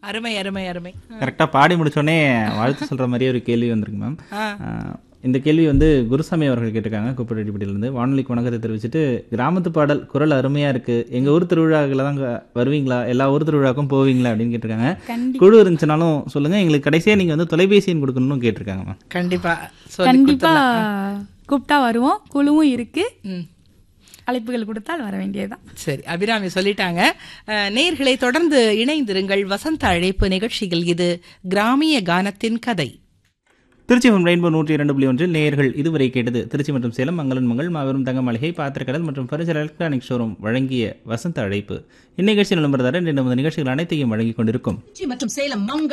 அருமை அருமை அருமை கரெக்டாக பாடி முடிச்சோடனே வாழ்த்து சொல்கிற மாதிரியே ஒரு கேள்வி வந்திருக்கு மேம் ஆ. இந்த கேள்வி வந்து குருசாமி அவர்கள் கேட்டிருக்காங்க குப்பரெட்டிப்பட்டியிலேருந்து வானொலிக்கு வணக்கத்தை தெரிவிச்சுட்டு கிராமத்து பாடல் குரல் அருமையாக இருக்குது எங்கள் ஊர் திருவிழாக்களை தான் இங்க வருவீங்களா எல்லா ஊர் திருவிழாக்கும் போவீங்களா அப்படின்னு கேட்டிருக்காங்க கண்டி- குழு இருந்துச்சுனாலும் சொல்லுங்கள் எங்களுக்கு கடைசியாக நீங்கள் வந்து தொலைபேசி எண் கொடுக்கணும்னு கேட்டிருக்காங்க மேம் கண்டிப்பா சொல்லி கண்டிப்பா கொடுத்துடலாம். கூப்பிட்டா வருவோம் குழுவும் இருக்கு ம். அழைப்புகள் கொடுத்தால் வர வேண்டியதுதான் சரி அபிராமி சொல்லிட்டாங்க அஹ், நேயர்களை தொடர்ந்து இணைந்திருங்கள் வசந்த அழைப்பு நிகழ்ச்சியில் இது கிராமிய கானத்தின் கதை திருச்சி எஃப்எம் ரெயின்போ நூற்றி இரண்டு புள்ளி ஒன்றில் நேயர்கள் இதுவரை கேட்டது திருச்சி மற்றும் சேலம் மங்களன் மங்கள் மாபெரும் தங்க மளிகை பாத்திரக்கடல் மற்றும் பரிசல் எலக்ட்ரானிக் ஷோரூம் வழங்கிய வசந்த அழைப்பு இந்நிகழ்ச்சி விளம்பரதாரர் இன்று நமது நிகழ்ச்சிகள் அனைத்தையும் வழங்கிக் கொண்டிருக்கும் திருச்சி மற்றும் சேலம் மங்கள